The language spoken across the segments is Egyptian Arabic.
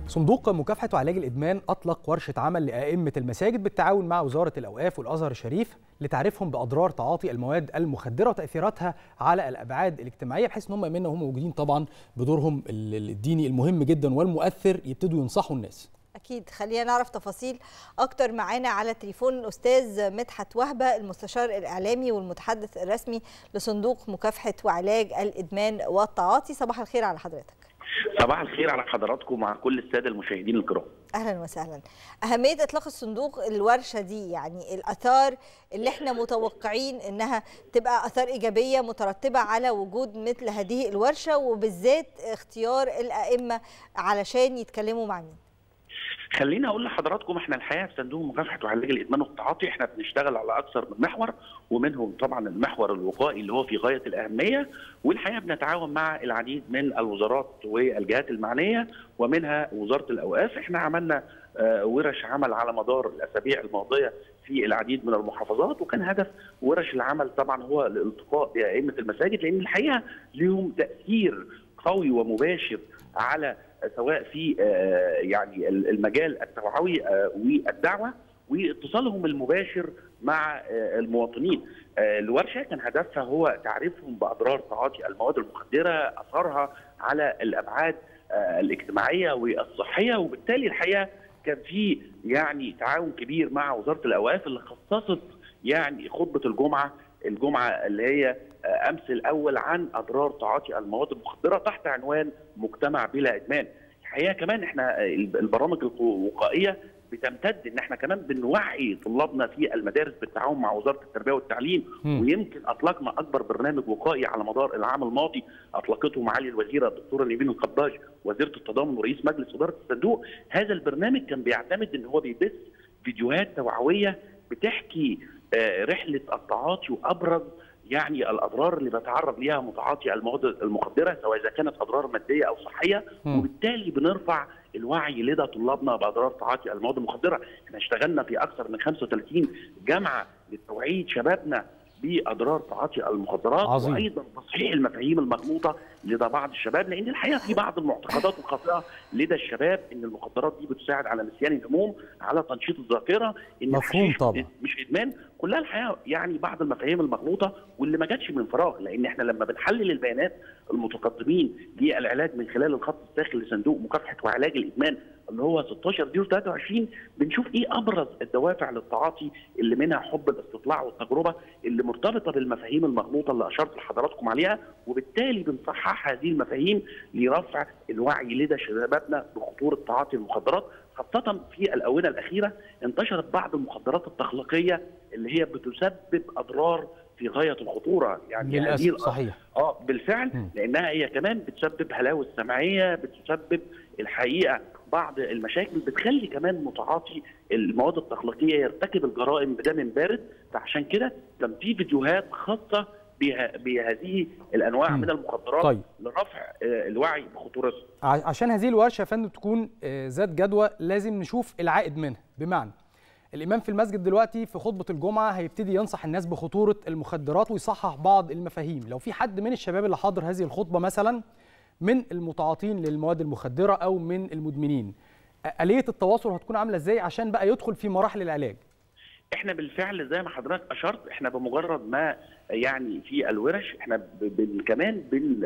صندوق مكافحة وعلاج الإدمان أطلق ورشة عمل لأئمة المساجد بالتعاون مع وزارة الأوقاف والأزهر الشريف لتعريفهم بأضرار تعاطي المواد المخدرة وتأثيراتها على الأبعاد الاجتماعية بحيث إن هم منا وهم موجودين طبعا بدورهم الديني المهم جدا والمؤثر يبتدوا ينصحوا الناس اكيد خلينا نعرف تفاصيل اكتر معانا على التليفون الاستاذ مدحت وهبه المستشار الاعلامي والمتحدث الرسمي لصندوق مكافحه وعلاج الادمان والتعاطي صباح الخير على حضرتك صباح الخير على حضراتكم ومع كل الساده المشاهدين الكرام اهلا وسهلا اهميه اطلاق الصندوق الورشه دي يعني الاثار اللي احنا متوقعين انها تبقى اثار ايجابيه مترتبه على وجود مثل هذه الورشه وبالذات اختيار الائمه علشان يتكلموا مع مين خليني اقول لحضراتكم احنا الحقيقه في صندوق مكافحه وعلاج الادمان والتعاطي احنا بنشتغل على اكثر من محور ومنهم طبعا المحور الوقائي اللي هو في غايه الاهميه والحقيقه بنتعاون مع العديد من الوزارات والجهات المعنيه ومنها وزاره الاوقاف احنا عملنا ورش عمل على مدار الاسابيع الماضيه في العديد من المحافظات وكان هدف ورش العمل طبعا هو الالتقاء بائمه المساجد لان الحقيقه لهم تاثير قوي ومباشر على سواء في يعني المجال التوعوي والدعوه واتصالهم المباشر مع المواطنين. الورشه كان هدفها هو تعريفهم باضرار تعاطي المواد المخدره، اثارها على الابعاد الاجتماعيه والصحيه وبالتالي الحقيقه كان في يعني تعاون كبير مع وزاره الاوقاف اللي خصصت يعني خطبه الجمعه الجمعه اللي هي امس الاول عن اضرار تعاطي المواد المخدره تحت عنوان مجتمع بلا ادمان. الحقيقه كمان احنا البرامج الوقائيه بتمتد ان احنا كمان بنوعي طلابنا في المدارس بالتعاون مع وزاره التربيه والتعليم م. ويمكن اطلقنا اكبر برنامج وقائي على مدار العام الماضي اطلقته معالي الوزيره الدكتوره نيفين القباج وزيره التضامن ورئيس مجلس اداره الصندوق هذا البرنامج كان بيعتمد ان هو بيبث فيديوهات توعويه بتحكي رحله التعاطي وابرز يعني الاضرار اللي بيتعرض ليها متعاطي المواد المخدره سواء اذا كانت اضرار ماديه او صحيه م. وبالتالي بنرفع الوعي لدى طلابنا باضرار تعاطي المواد المخدره، احنا اشتغلنا في اكثر من 35 جامعه لتوعيه شبابنا باضرار تعاطي المخدرات عظيم. وايضا تصحيح المفاهيم المغلوطه لدى بعض الشباب لان الحقيقه في بعض المعتقدات الخاطئه لدى الشباب ان المخدرات دي بتساعد على نسيان الهموم على تنشيط الذاكره ان مفهوم طبعا مش ادمان كلها الحقيقه يعني بعض المفاهيم المغلوطه واللي ما جاتش من فراغ لان احنا لما بنحلل البيانات المتقدمين للعلاج من خلال الخط الساخن لصندوق مكافحه وعلاج الادمان اللي هو 16 ديور 23 بنشوف ايه ابرز الدوافع للتعاطي اللي منها حب الاستطلاع والتجربه اللي مرتبطه بالمفاهيم المغلوطه اللي اشرت لحضراتكم عليها وبالتالي بنصحح هذه المفاهيم لرفع الوعي لدى شبابنا بخطوره تعاطي المخدرات خاصة في الآونة الأخيرة انتشرت بعض المخدرات التخليقية اللي هي بتسبب أضرار في غاية الخطورة يعني للأسف صحيح اه بالفعل م. لأنها هي كمان بتسبب هلاوس سمعية بتسبب الحقيقة بعض المشاكل بتخلي كمان متعاطي المواد التخليقيه يرتكب الجرائم بدم بارد فعشان كده كان في فيديوهات خاصه بها بهذه الانواع م. من المخدرات طيب. لرفع الوعي بخطورتها. عشان هذه الورشه يا فندم تكون ذات جدوى لازم نشوف العائد منها بمعنى الامام في المسجد دلوقتي في خطبه الجمعه هيبتدي ينصح الناس بخطوره المخدرات ويصحح بعض المفاهيم لو في حد من الشباب اللي حاضر هذه الخطبه مثلا من المتعاطين للمواد المخدره او من المدمنين اليه التواصل هتكون عامله ازاي عشان بقى يدخل في مراحل العلاج احنا بالفعل زي ما حضرتك اشرت احنا بمجرد ما يعني في الورش احنا بن كمان بن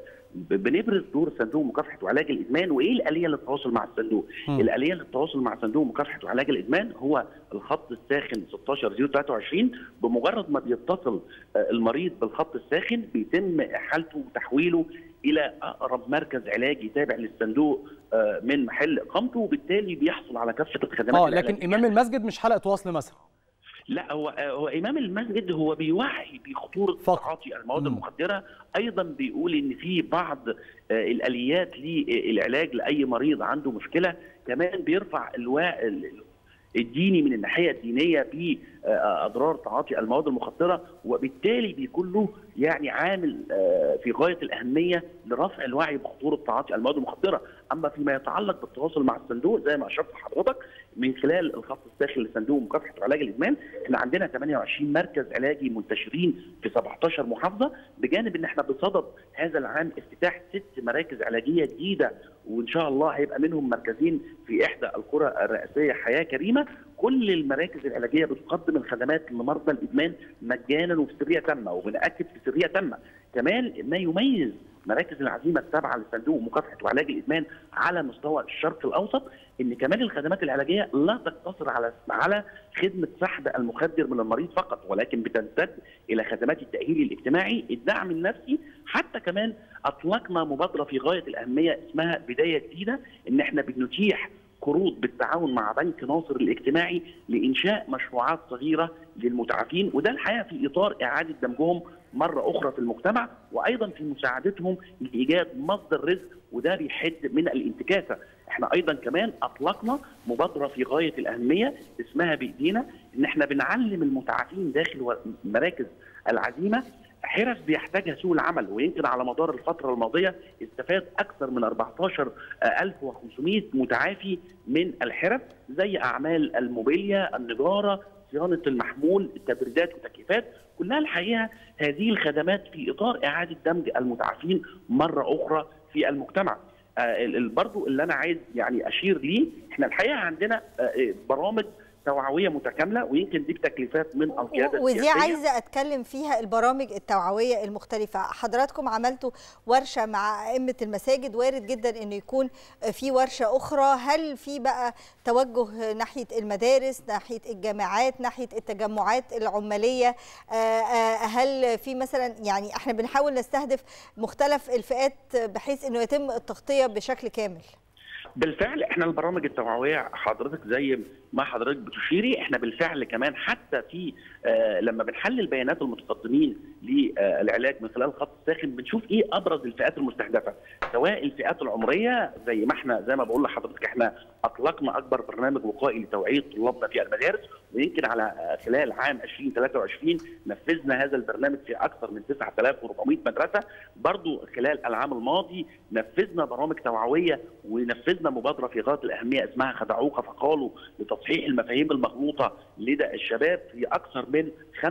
بنبرز دور صندوق مكافحه وعلاج الادمان وايه الاليه للتواصل مع الصندوق؟ م. الاليه للتواصل مع صندوق مكافحه وعلاج الادمان هو الخط الساخن 16 23 بمجرد ما بيتصل المريض بالخط الساخن بيتم احالته وتحويله الى اقرب مركز علاجي تابع للصندوق من محل اقامته وبالتالي بيحصل على كافه الخدمات اه لكن امام المسجد مش حلقه وصل مثلا لا هو هو امام المسجد هو بيوعي بخطوره تعاطي المواد المخدره ايضا بيقول ان في بعض الاليات للعلاج لاي مريض عنده مشكله كمان بيرفع الوا... الديني من الناحيه الدينيه باضرار تعاطي المواد المخدره وبالتالي بيكون له يعني عامل في غايه الاهميه لرفع الوعي بخطوره تعاطي المواد المخدره، اما فيما يتعلق بالتواصل مع الصندوق زي ما اشرت لحضرتك من خلال الخط الساخن لصندوق مكافحه وعلاج الادمان، احنا عندنا 28 مركز علاجي منتشرين في 17 محافظه بجانب ان احنا بصدد هذا العام افتتاح ست مراكز علاجيه جديده وان شاء الله هيبقى منهم مركزين في احدى القرى الرئاسيه حياه كريمه كل المراكز العلاجيه بتقدم الخدمات لمرضى الادمان مجانا وفي سريه تامه وبناكد في سريه تامه كمان ما يميز مراكز العزيمه التابعه لصندوق مكافحه وعلاج الادمان على مستوى الشرق الاوسط ان كمان الخدمات العلاجيه لا تقتصر على على خدمه سحب المخدر من المريض فقط ولكن بتمتد الى خدمات التاهيل الاجتماعي، الدعم النفسي، حتى كمان اطلقنا مبادره في غايه الاهميه اسمها بدايه جديده ان احنا بنتيح قروض بالتعاون مع بنك ناصر الاجتماعي لانشاء مشروعات صغيره للمتعافين وده الحقيقه في اطار اعاده دمجهم مره اخرى في المجتمع وايضا في مساعدتهم لايجاد مصدر رزق وده بيحد من الانتكاسه احنا ايضا كمان اطلقنا مبادره في غايه الاهميه اسمها بايدينا ان احنا بنعلم المتعافين داخل مراكز العزيمه حرف بيحتاجها سوق العمل ويمكن على مدار الفتره الماضيه استفاد اكثر من 14500 متعافي من الحرف زي اعمال الموبيليا، النجاره، صيانه المحمول، التبريدات والتكييفات، كلها الحقيقه هذه الخدمات في اطار اعاده دمج المتعافين مره اخرى في المجتمع. آه برضو اللي انا عايز يعني اشير ليه احنا الحقيقه عندنا آه برامج توعويه متكامله ويمكن دي بتكليفات من القياده ودي السياسيه عايزه اتكلم فيها البرامج التوعويه المختلفه حضراتكم عملتوا ورشه مع ائمه المساجد وارد جدا انه يكون في ورشه اخرى هل في بقى توجه ناحيه المدارس ناحيه الجامعات ناحيه التجمعات العماليه هل في مثلا يعني احنا بنحاول نستهدف مختلف الفئات بحيث انه يتم التغطيه بشكل كامل بالفعل احنا البرامج التوعويه حضرتك زي ما حضرتك بتشيري احنا بالفعل كمان حتى في آه لما بنحلل بيانات المتقدمين للعلاج من خلال الخط الساخن بنشوف ايه ابرز الفئات المستهدفه سواء الفئات العمريه زي ما احنا زي ما بقول لحضرتك احنا اطلقنا اكبر برنامج وقائي لتوعيه طلابنا في المدارس ويمكن على خلال عام 2023 نفذنا هذا البرنامج في اكثر من 9400 مدرسه برضو خلال العام الماضي نفذنا برامج توعويه ونفذنا مبادره في غايه الاهميه اسمها خدعوك فقالوا لتصحيح المفاهيم المغلوطه لدى الشباب في اكثر من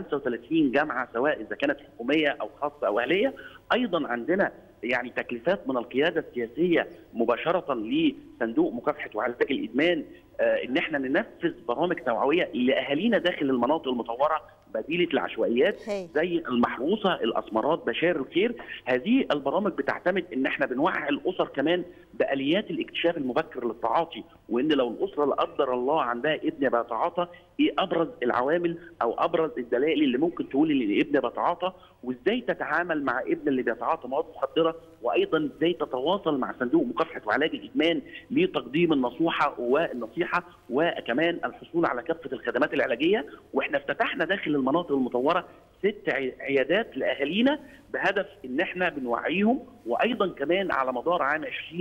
35 جامعه سواء اذا كانت حكوميه او خاصه او اهليه ايضا عندنا يعني تكليفات من القياده السياسيه مباشره لصندوق مكافحه وعلاج الادمان آه ان احنا ننفذ برامج توعويه لاهالينا داخل المناطق المطوره بديله العشوائيات زي المحروسه الاسمرات بشار الخير هذه البرامج بتعتمد ان احنا بنوعي الاسر كمان باليات الاكتشاف المبكر للتعاطي وان لو الاسره لا قدر الله عندها ابن بيتعاطى ايه ابرز العوامل او ابرز الدلائل اللي ممكن تقول ان الابن بيتعاطى وازاي تتعامل مع ابن اللي بيتعاطى مواد مخدره وايضا ازاي تتواصل مع صندوق مكافحه وعلاج الادمان لتقديم النصيحه والنصيحه وكمان الحصول على كافه الخدمات العلاجيه واحنا افتتحنا داخل المناطق المطوره ست عيادات لاهالينا بهدف ان احنا بنوعيهم وايضا كمان على مدار عام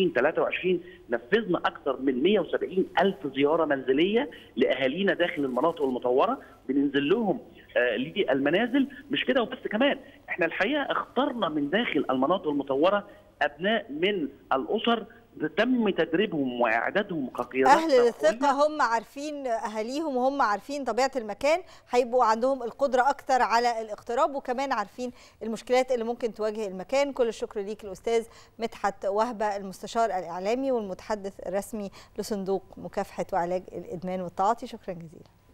2023 نفذنا اكثر من 170 الف زياره منزليه لاهالينا داخل المناطق المطوره بننزل لهم آه للمنازل مش كده وبس كمان احنا الحقيقه اخترنا من داخل المناطق المطوره ابناء من الاسر تم تدريبهم واعدادهم كقيادات اهل الثقه هم عارفين اهاليهم وهم عارفين طبيعه المكان هيبقوا عندهم القدره اكثر على الاقتراب وكمان عارفين المشكلات اللي ممكن تواجه المكان كل الشكر ليك الاستاذ مدحت وهبه المستشار الاعلامي والمتحدث الرسمي لصندوق مكافحه وعلاج الادمان والتعاطي شكرا جزيلا